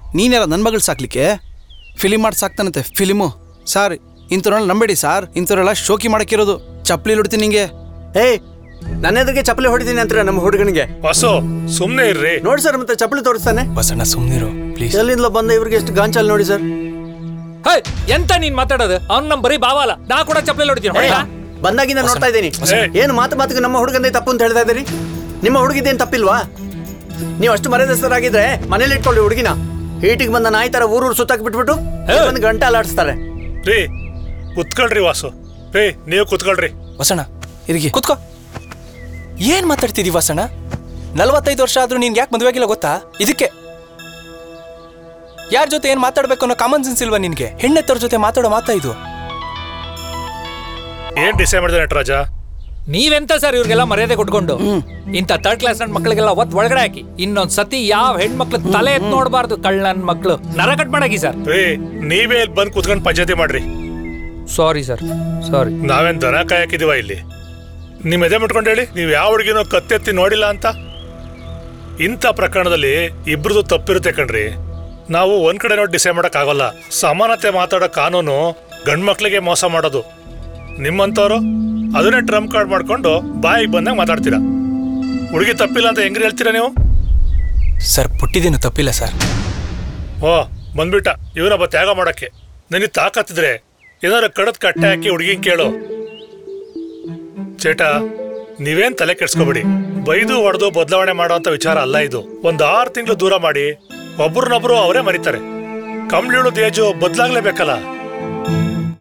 ನೀನ್ಯಾರ ನನ್ನ ಮಗಳು ಸಾಕ್ಲಿಕ್ಕೆ ಫಿಲಿಮ್ ಮಾಡಿ ಸಾಕ್ತಾನಂತೆ ಫಿಲಿಮು ಸಾರ್ ಇಂಥವ್ರನ್ನ ನಂಬೇಡಿ ಸಾರ್ ಇಂಥವ್ರೆಲ್ಲ ಶೋಕಿ ಮಾಡಕ್ಕಿರೋದು ಚಪ್ಪಲಿ ಹೊಡಿತೀನಿ ನಿಂಗೆ ಏಯ್ ನನ್ನ ಎದುರಿಗೆ ಚಪ್ಪಲಿ ಹೊಡಿತೀನಿ ಅಂತೀರ ನಮ್ಮ ಹುಡುಗನಿಗೆ ವಾಸು ಸುಮ್ನೆ ಇರ್ರಿ ನೋಡಿ ಸರ್ ಮತ್ತೆ ಚಪ್ಪಲಿ ತೋರಿಸ್ತಾನೆ ಬಸಣ್ಣ ಸುಮ್ನಿರು ಪ್ಲೀಸ್ ಎಲ್ಲಿಂದಲೋ ಬಂದ ಇವ್ರಿಗೆ ಎಷ್ಟು ಗಾಂಚಲ್ ನೋಡಿ ಸರ್ ಹೇ ಎಂತ ನೀನ್ ಮಾತಾಡೋದು ಅವ್ನ್ ನಮ್ ಬರೀ ಬಾವಲ್ಲ ನಾ ಕೂಡ ಚಪ್ಪಲಿ ಹೊಡಿತೀನಿ ಹೊಡಿಲಾ? ಬಂದಾಗಿಂದ ನೋಡ್ತಾ ಇದ್ದೀನಿ ಏ. ಏನು ಮಾತು ಮಾತಿಗೆ ನಮ್ಮ ಹುಡುಗಂದೇ ತಪ್ಪು ಅಂತ ಹೇಳ್ತಾ ಇದ್ದೀರಿ ನಿಮ್ಮ ಹುಡುಗಿದೇನು ತಪ್ಪಿಲ್ವಾ ನೀವು ಅಷ್ಟು ಮರ್ಯಾದಸ್ಥರಾಗಿದ್ರೆ ಮನೇಲಿ ಇಟ್ಕೊಳ್ಳಿ ಹುಡುಗಿನ ಹೀಟಿಗೆ ಬಂದ ನಾಯಿ ತರ ಊರೂರು ಸುತ್ತಾಕ್ ಬಿಟ್ಬಿಟ್ಟು ಒಂದು ಗಂಟೆ ಅಲಾಡಿಸ್ತಾರೆ ರೀ ಕುತ್ಕೊಳ್ರಿ ವಾಸು ರೀ ನೀವು ಕುತ್ಕೊಳ್ರಿ ವಸಣ್ಣ ಇರಿಗೆ ಕುತ್ಕೋ ಏನ್ ಮಾತಾಡ್ತಿದೀವಿ ವಸಣ್ಣ ನಲವತ್ತೈದು ವರ್ಷ ಆದ್ರೂ ನೀನ್ ಯಾಕೆ ಮದುವೆ ಆಗಿಲ್ಲ ಗೊತ್ತಾ ಇದಕ್ಕೆ ಯಾರ ಜೊತೆ ಏನ್ ಮಾತಾಡ್ಬೇಕು ಅನ್ನೋ ಕಾಮನ್ ಸೆನ್ಸ್ ಇಲ್ವಾ ನಿನ್ಗೆ ಹೆಣ್ಣೆತ್ತವ್ರ ಜೊತೆ ಮಾತಾಡೋ ಮಾತಾ ಇದು ಏನ್ ಡಿಸೈಡ್ ಮಾಡಿದೆ ನಟರಾಜ ನೀವೆಂತ ಸರ್ ಇವ್ರಿಗೆಲ್ಲ ಮರ್ಯಾದೆ ಕೊಟ್ಕೊಂಡು ಇಂಥ ಥರ್ಡ್ ಕ್ಲಾಸ್ ನನ್ನ ಮಕ್ಳಿಗೆಲ್ಲ ಒತ್ ಒಳಗಡೆ ಹಾಕಿ ಇನ್ನೊಂದ್ ಸತಿ ಯಾವ ಹೆಣ್ಮಕ್ಳು ತಲೆ ಎತ್ ನೋಡ್ಬಾರ್ದು ಕಳ್ಳನ್ ಮಕ್ಳು ನರ ಕಟ್ ಮಾಡಾಕಿ ಸರ್ ರೀ ನೀವೇ ಇಲ್ಲಿ ಬಂದು ಕುತ್ಕೊಂಡು ಪಂಚಾಯತಿ ಮಾಡ್ರಿ ಸಾರಿ ಸರ್ ಸಾರಿ ನಾವೇನ್ ದನ ಕಾಯಕಿದೀವ ಇಲ್ಲಿ ನಿಮ್ ಎದೆ ಮುಟ್ಕೊಂಡು ಹೇಳಿ ನೀವು ಯಾವ ಹುಡುಗಿನೋ ಕತ್ತೆತ್ತಿ ನೋಡಿಲ್ಲ ಅಂತ ಇಂಥ ಪ್ರಕರಣದಲ್ಲಿ ಇಬ್ರದ್ದು ತಪ್ಪಿರುತ್ತೆ ಕಣ್ರಿ ನಾವು ಒಂದ್ ಕಡೆ ನೋಡಿ ಡಿಸೈಡ್ ಮಾಡಕ್ ಆಗೋಲ್ಲ ಸಮಾನತೆ ಮಾತಾಡೋ ಕಾನೂನು ಗಂಡ್ ಮಕ್ಳಿಗೆ ಮೋಸ ಮಾಡೋದು ನಿಮ್ಮಂತವ್ರು ಅದನ್ನೇ ಟ್ರಂಪ್ ಕಾರ್ಡ್ ಮಾಡ್ಕೊಂಡು ಬಾಯಿಗೆ ಬಂದಾಗ ಮಾತಾಡ್ತೀರಾ ಹುಡುಗಿ ತಪ್ಪಿಲ್ಲ ಅಂತ ಹೆಂಗ್ರಿ ಹೇಳ್ತೀರಾ ನೀವು ಸರ್ ಪುಟ್ಟಿದೇನು ತಪ್ಪಿಲ್ಲ ಸರ್ ಓ ಬಂದ್ಬಿಟ್ಟ ಇವನೊಬ್ಬ ತ್ಯಾಗ ಮಾಡಕ್ಕೆ ನನಗೆ ತಾಕತ್ತಿದ್ರೆ ಏನಾದ್ರು ಕಡದ್ ಕಟ್ಟೆ ಹಾಕಿ ಹುಡುಗಿನ್ ಕೇಳು ಚೇಟ ನೀವೇನ್ ತಲೆ ಕೆಡ್ಸ್ಕೊಬಿಡಿ ಬೈದು ಹೊಡೆದು ಬದಲಾವಣೆ ಮಾಡೋಂಥ ವಿಚಾರ ಅಲ್ಲ ಇದು ಒಂದ್ ಆರು ತಿಂಗಳು ದೂರ ಮಾಡಿ ಒಬ್ರನ್ನೊಬ್ರು ಅವರೇ ಮರಿತಾರೆ ಕಂಬ್ಳಿಳದ ಏಜು ಬದಲಾಗ್ಲೇಬೇಕಲ್ಲ